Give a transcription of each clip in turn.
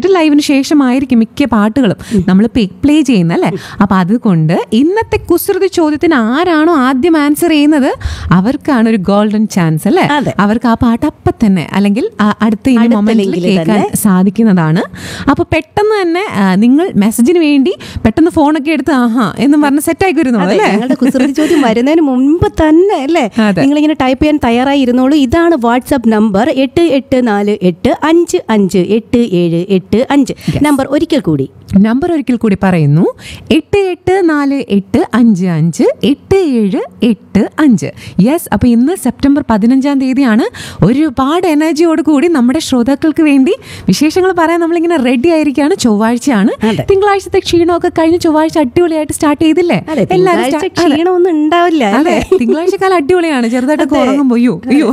വെച്ചിട്ട് ലൈവിന് ശേഷമായിരിക്കും മിക്ക പാട്ടുകളും നമ്മൾ പ്ലേ ചെയ്യുന്നത് അല്ലേ അപ്പൊ അതുകൊണ്ട് ഇന്നത്തെ കുസൃതി ചോദ്യത്തിന് ആരാണോ ആദ്യം ആൻസർ ചെയ്യുന്നത് അവർക്കാണ് ഒരു ഗോൾഡൻ ചാൻസ് അല്ലേ അതെ. അവർക്ക് ആ പാട്ട് അപ്പൊ തന്നെ അല്ലെങ്കിൽ ആ അടുത്ത ഇനി അടുത്ത മൊമെന്റിൽ ലിങ്കിൽ കേൾക്കാൻ തന്നെ. സാധിക്കുന്നതാണ് അപ്പൊ പെട്ടെന്ന് തന്നെ ആ, നിങ്ങൾ മെസ്സേജിന് വേണ്ടി പെട്ടെന്ന് ഫോണൊക്കെ എടുത്ത് ആഹാ എന്ന് പറഞ്ഞ് സെറ്റ് ആയി വരുന്നു അതെ അല്ലേ ഞങ്ങളുടെ കുസൃതി ചോദ്യം വരുന്നതിന് മുൻപ് തന്നെ അല്ലേ അതെ. നിങ്ങൾ ഇങ്ങനെ ടൈപ്പ് ചെയ്യാൻ തയ്യാറായി ഇരുന്നോളൂ ഇതാണ് വാട്സ്ആപ്പ് നമ്പർ എട്ട് എട്ട് നാല് എട്ട് അഞ്ച് അഞ്ച് എട്ട് ഏഴ് എട്ട് അഞ്ച് നമ്പർ ഒരിക്കൽ കൂടി നമ്പർ ഒരിക്കൽ കൂടി പറയുന്നു എട്ട് എട്ട് നാല് എട്ട് അഞ്ച് അഞ്ച് എട്ട് ഏഴ് എട്ട് അഞ്ച് യെസ് അപ്പൊ ഇന്ന് സെപ്റ്റംബർ പതിനഞ്ചാം തീയതിയാണ് ഒരുപാട് എനർജിയോട് കൂടി നമ്മുടെ ശ്രോതാക്കൾക്ക് വേണ്ടി വിശേഷങ്ങൾ പറയാൻ നമ്മളിങ്ങനെ റെഡി ആയിരിക്കുകയാണ് ചൊവ്വാഴ്ചയാണ് അതെ. തിങ്കളാഴ്ചത്തെ ക്ഷീണമൊക്കെ കഴിഞ്ഞ് ചൊവ്വാഴ്ച അടിപൊളിയായിട്ട് സ്റ്റാർട്ട് ചെയ്തില്ലേ അതെ എല്ലാവരും തിങ്കളാഴ്ച start- അതെ. ക്ഷീണമൊന്നും ഉണ്ടാവില്ല അതെ അല്ലേ തിങ്കളാഴ്ച കാലം അടിപൊളിയാണ് ചെറുതായിട്ടൊക്കെ ഉറങ്ങുമ്പോ അയ്യോ അയ്യോ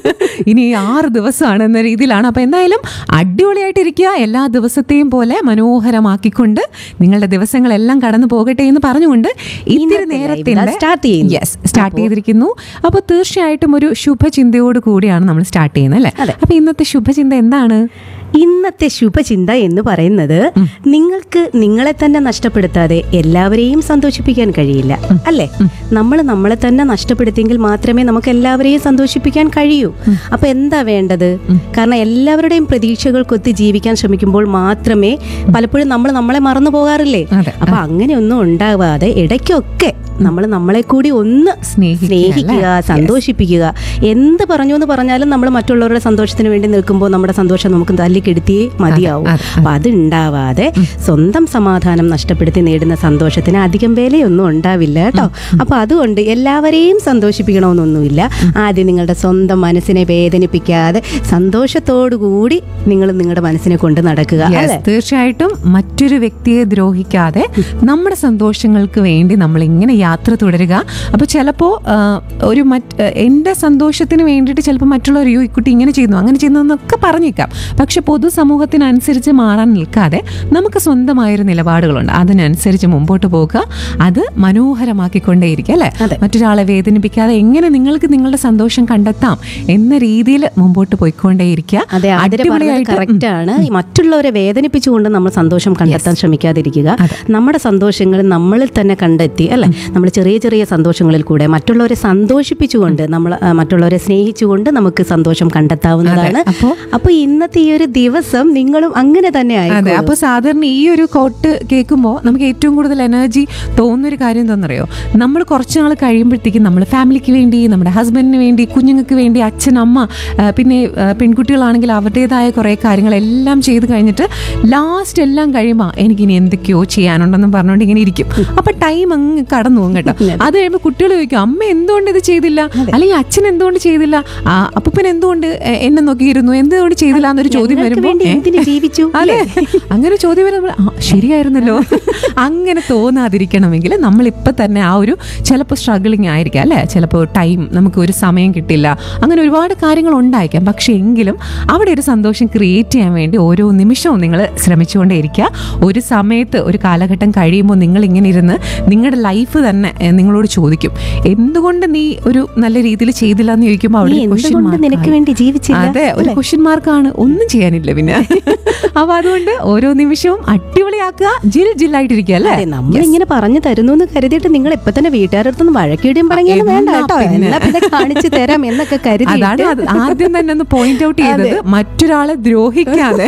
ഇനി ആറ് ദിവസമാണ് എന്ന രീതിയിലാണ് അപ്പൊ എന്തായാലും അടിപൊളിയായിട്ടിരിക്കുക എല്ലാ ദിവസത്തെയും പോലെ മനോഹരമാക്കിക്കൊണ്ട് നിങ്ങളുടെ ദിവസങ്ങളെല്ലാം കടന്നു പോകട്ടെ എന്ന് പറഞ്ഞുകൊണ്ട് ഇത്തിരി ഇന്നത്തെ നേരത്തിന്റെ live ഇതാ start ചെയ്യുന്നു. യെസ് സ്റ്റാർട്ട് ചെയ്തിരിക്കുന്നു അപ്പൊ തീർച്ചയായിട്ടും ഒരു ശുഭചിന്തയോട് കൂടിയാണ് നമ്മൾ സ്റ്റാർട്ട് ചെയ്യുന്നത് അല്ലേ അതെ. അപ്പൊ ഇന്നത്തെ ശുഭചിന്ത എന്താണ് ഇന്നത്തെ ശുഭചിന്ത എന്ന് പറയുന്നത് നിങ്ങൾക്ക് നിങ്ങളെ തന്നെ നഷ്ടപ്പെടുത്താതെ എല്ലാവരെയും സന്തോഷിപ്പിക്കാൻ കഴിയില്ല അല്ലേ നമ്മൾ നമ്മളെ തന്നെ നഷ്ടപ്പെടുത്തിയെങ്കിൽ മാത്രമേ നമുക്ക് എല്ലാവരെയും സന്തോഷിപ്പിക്കാൻ കഴിയൂ അപ്പൊ എന്താ വേണ്ടത് കാരണം എല്ലാവരുടെയും പ്രതീക്ഷകൾക്കൊത്ത് ജീവിക്കാൻ ശ്രമിക്കുമ്പോൾ മാത്രമേ പലപ്പോഴും നമ്മൾ നമ്മളെ മറന്നു പോകാറില്ലേ അതെ. അപ്പൊ അങ്ങനെയൊന്നും ഉണ്ടാവാതെ ഇടയ്ക്കൊക്കെ നമ്മൾ നമ്മളെ കൂടി ഒന്ന് സ്നേഹിക്കുക, സ്നേഹിക്കുക അല്ലേ? സന്തോഷിപ്പിക്കുക എന്ത് പറഞ്ഞു എന്ന് പറഞ്ഞാലും നമ്മൾ മറ്റുള്ളവരുടെ സന്തോഷത്തിന് വേണ്ടി നിൽക്കുമ്പോൾ നമ്മുടെ സന്തോഷം നമുക്ക് തല്ലിക്കെടുത്തിയേ മതിയാവും അതെ, അപ്പൊ അത് ഉണ്ടാവാതെ സ്വന്തം സമാധാനം നഷ്ടപ്പെടുത്തി നേടുന്ന സന്തോഷത്തിന് അധികം വിലയൊന്നും ഉണ്ടാവില്ല കേട്ടോ അപ്പൊ അതുകൊണ്ട് എല്ലാവരെയും സന്തോഷിപ്പിക്കണമെന്നൊന്നുമില്ല ആദ്യം നിങ്ങളുടെ സ്വന്തം മനസ്സിനെ വേദനിപ്പിക്കാതെ സന്തോഷത്തോടു കൂടി നിങ്ങൾ നിങ്ങളുടെ മനസ്സിനെ കൊണ്ട് നടക്കുക Yes, അല്ലേ തീർച്ചയായിട്ടും മറ്റൊരു വ്യക്തിയെ ദ്രോഹിക്കാതെ നമ്മുടെ സന്തോഷങ്ങൾക്ക് വേണ്ടി നമ്മൾ ഇങ്ങനെ യാത്ര തുടരുക അപ്പോൾ ചിലപ്പോൾ ഒരു മറ്റ് എൻ്റെ സന്തോഷത്തിന് വേണ്ടിയിട്ട് ചിലപ്പോൾ മറ്റുള്ളവർ അയ്യോ ഈ കുട്ടി ഇങ്ങനെ ചെയ്യുന്നു അങ്ങനെ ചെയ്യുന്നു എന്നൊക്കെ പറഞ്ഞേക്കാം പക്ഷെ പൊതുസമൂഹത്തിനനുസരിച്ച് മാറാൻ നിൽക്കാതെ നമുക്ക് സ്വന്തമായൊരു നിലപാടുകളുണ്ട് അതിനനുസരിച്ച് മുമ്പോട്ട് പോകുക അത് മനോഹരമാക്കിക്കൊണ്ടേയിരിക്കുക അല്ലേ അതെ. മറ്റൊരാളെ വേദനിപ്പിക്കാതെ എങ്ങനെ നിങ്ങൾക്ക് നിങ്ങളുടെ സന്തോഷം കണ്ടെത്താം എന്ന രീതിയിൽ മുമ്പോട്ട് പോയിക്കൊണ്ടേയിരിക്കുക അതെ ആതിര പറഞ്ഞത് അടിപൊളിയായിട്ട് കറക്റ്റ് ആണ് ഈ മറ്റുള്ളവരെ വേദനിപ്പിച്ചുകൊണ്ട് നമ്മൾ സന്തോഷം കണ്ടെത്താൻ ശ്രമിക്കാതിരിക്കുക നമ്മുടെ സന്തോഷങ്ങൾ നമ്മളിൽ തന്നെ കണ്ടെത്തി അല്ലെ നമ്മൾ ചെറിയ ചെറിയ സന്തോഷങ്ങളിൽ കൂടെ മറ്റുള്ളവരെ സന്തോഷിപ്പിച്ചുകൊണ്ട് നമ്മൾ ആ, മറ്റുള്ളവരെ സ്നേഹിച്ചുകൊണ്ട് നമുക്ക് സന്തോഷം കണ്ടെത്താവുന്നതാണ് അപ്പോ- അപ്പൊ ഇന്നത്തെ ഈ ഒരു ദിവസം നിങ്ങളും അങ്ങനെ തന്നെ അതെ ആയിരിക്കും അപ്പൊ സാധാരണ ഈ ഒരു കോട്ട് കേൾക്കുമ്പോൾ നമുക്ക് ഏറ്റവും കൂടുതൽ എനർജി തോന്നുന്ന ഒരു കാര്യം എന്താണെന്നറിയോ നമ്മൾ കുറച്ച് നാൾ കഴിയുമ്പോഴത്തേക്കും നമ്മൾ ഫാമിലിക്ക് വേണ്ടി നമ്മുടെ ഹസ്ബൻഡിന് വേണ്ടി കുഞ്ഞുങ്ങൾക്ക് വേണ്ടി അച്ഛൻ അമ്മ ആ, പിന്നെ ആ, പെൺകുട്ടികളാണെങ്കിൽ അവരുടേതായ കുറേ കാര്യങ്ങളെല്ലാം ചെയ്ത് കഴിഞ്ഞിട്ട് ലാസ്റ്റ് എല്ലാം കഴിയുമ്പോൾ എനിക്കിനി എന്തൊക്കെയോ ചെയ്യാനുണ്ടെന്നും പറഞ്ഞുകൊണ്ട് ഇങ്ങനെ ഇരിക്കും അപ്പൊ ടൈം അങ്ങ് കടന്നു പോകും കേട്ടോ അത് കഴിയുമ്പോൾ കുട്ടികൾ ചോദിക്കും അമ്മ എന്തുകൊണ്ട് ഇത് ചെയ്തില്ല അല്ലെങ്കിൽ അച്ഛൻ എന്തുകൊണ്ട് ചെയ്തില്ല ആ, അപ്പൂപ്പൻ എന്തുകൊണ്ട് എ- എന്നെ നോക്കിയിരുന്നു എന്തുകൊണ്ട് ചെയ്തില്ല എന്നൊരു ചോദ്യം ഞങ്ങൾക്ക് വരുമ്പോൾ വേണ്ടി ഏ? എന്തിന് ജീവിച്ചു അതെ അങ്ങനെ ചോദ്യം വരുമ്പോൾ ആ, ശരിയായിരുന്നല്ലോ അങ്ങനെ തോന്നാതിരിക്കണമെങ്കിൽ നമ്മൾ ഇപ്പൊ തന്നെ ആ ഒരു ചിലപ്പോൾ സ്ട്രഗിളിങ് ആയിരിക്കാം അല്ലെ ചിലപ്പോൾ ടൈം നമുക്ക് ഒരു സമയം കിട്ടില്ല അങ്ങനെ ഒരുപാട് കാര്യങ്ങൾ ഉണ്ടായിരിക്കാം പക്ഷെ എങ്കിലും അവിടെ ഒരു സന്തോഷം ക്രിയേറ്റ് ചെയ്യാൻ വേണ്ടി ഓരോ നിമിഷവും നിങ്ങൾ ശ്രമിച്ചുകൊണ്ടേയിരിക്കുക ഒരു സമയത്ത് ഒരു കാലഘട്ടം കഴിയുമ്പോൾ നിങ്ങൾ ഇങ്ങനെ ഇരുന്ന് നിങ്ങളുടെ ലൈഫ് തന്നെ ഏ, നിങ്ങളോട് ചോദിക്കും എന്തുകൊണ്ട് നീ ഒരു നല്ല രീതിയിൽ ചെയ്തില്ല എന്ന് ചോദിക്കുമ്പോൾ അവിടെ നീ ഒരു question എന്തുകൊണ്ട് mark നിനക്ക് ആയി. വേണ്ടി ജീവിച്ചില്ല അതെ ഒരു ക്വസ്റ്റ്യൻ മാർക്കാണ് ഒന്നും ചെയ്യാനില്ല പിന്നെ അപ്പൊ അതുകൊണ്ട് ഓരോ നിമിഷവും അടിപൊളിയാക്കുക ജിൽ ജില്ലായിട്ടിരിക്കുക അല്ലേ അതെ നമ്മളിങ്ങനെ പറഞ്ഞു തരുന്നു എന്ന് കരുതിയിട്ട് നിങ്ങൾ ഇപ്പൊ തന്നെ വീട്ടുകാരുടെ അടുത്തൊന്ന് വഴക്കിടും പറഞ്ഞാലും വേണ്ട എന്നാ കേട്ടോ പിന്നെ? എന്നാ പിന്നെ കാണിച്ചു തരാം എന്നൊക്കെ കരുതി അതാണ് അത് ആദ്യം തന്നെ ഒന്ന് പോയിന്റ് ഔട്ട് ചെയ്തത് മറ്റൊരാളെ ദ്രോഹിക്കാതെ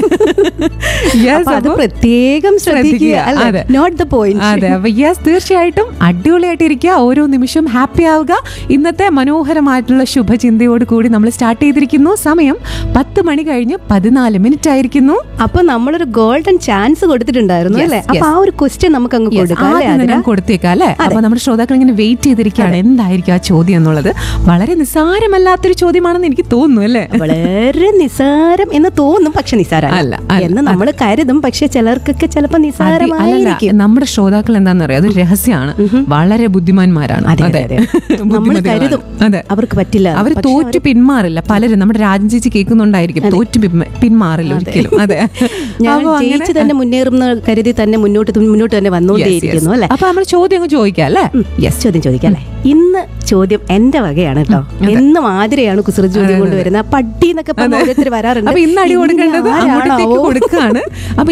Yes, അപ്പൊ അത് അപ്പൊ പ്രത്യേകം ശ്രദ്ധിക്കുക ശ്രദ്ധിക്കുക. അതെ. നോട്ട് ദ പോയിന്റ് അതെ അപ്പൊ യെസ് തീർച്ചയായിട്ടും അടിപൊളിയായിട്ടിരിക്കുക ഓരോ നിമിഷവും ഹാപ്പി ആവുക ഇന്നത്തെ മനോഹരമായിട്ടുള്ള ശുഭചിന്തയോട് കൂടി നമ്മൾ സ്റ്റാർട്ട് ചെയ്തിരിക്കുന്നു സമയം പത്ത് മണി കഴിഞ്ഞ് പതിനാല് മിനിറ്റ് ആയിരിക്കുന്നു അപ്പൊ നമ്മളൊരു ഗോൾഡൻ ചാൻസ് കൊടുത്തിട്ടുണ്ടായിരുന്നു Yes, അല്ലേ yes. അപ്പൊ ആ ഒരു ക്വസ്റ്റ്യൻ നമുക്ക് അങ്ങ് Yes, കൊടുക്കാം അല്ലേ ആദ്യം തന്നെ ആതിര? ഞാൻ കൊടുത്തേക്കാം അല്ലേ അപ്പൊ നമ്മുടെ ശ്രോതാക്കൾ ഇങ്ങനെ വെയിറ്റ് ചെയ്തിരിക്കുകയാണ് എന്തായിരിക്കും ആ ചോദ്യം എന്നുള്ളത് വളരെ നിസ്സാരമല്ലാത്തൊരു ചോദ്യമാണെന്ന് എനിക്ക് തോന്നുന്നു അല്ലേ വളരെ നിസാരം എന്ന് തോന്നും പക്ഷെ നിസാരം അല്ല, അല്ല, എന്ന് നമ്മൾ കരുതും പക്ഷെ ചിലർക്കൊക്കെ ചിലപ്പോ അതി- അല്ലല്ല നിസാരമായിരിക്കും നമ്മുടെ ശ്രോതാക്കൾ എന്താണെന്ന് അറിയാം അതൊരു രഹസ്യമാണ് വളരെ ബുദ്ധിമാന്മാരാണ് അതെ, അതെ, അതെ. നമ്മൾ ബുദ്ധിമതികളാണ്. കരുതും അതെ അവർക്ക് പറ്റില്ല അവർ പക്ഷെ തോറ്റു പിന്മാറില്ല പലരും നമ്മുടെ രാജൻ ചേച്ചി കേൾക്കുന്നുണ്ടായിരിക്കും തോറ്റു പിന്മ- പിന്മാറില്ല ഒരിക്കലും അതെ ഞാൻ അപ്പൊ അങ്ങനെ- ജയിച്ച് തന്നെ മുന്നേറുന്ന കരുതി തന്നെ മുന്നോട്ട് തു- മുന്നോട്ട് തന്നെ Yes, yes. വന്നുകൊണ്ടേയിരിക്കുന്നു അല്ലെ അപ്പൊ നമ്മൾ ചോദ്യം അങ്ങ് ചോദിക്കാം അല്ലേ യെസ് ചോദ്യം ചോദിക്കാം അല്ലേ ഇന്ന് ചോദ്യം എന്റെ വകയാണ് കേട്ടോ എന്നും ആതിരയാണ് കുസൃതി ചോദ്യം കൊണ്ടുവരുന്നത് പട്ടി എന്നൊക്കെ പറഞ്ഞ ഓരോരുത്തർ വരാറുണ്ട് അപ്പൊ ഇന്ന് അടി ഇന്ന് കൊടുക്കേണ്ടത് ആരാണാവോ? അങ്ങോട്ടേക്ക് കൊടുക്കാണ് അപ്പൊ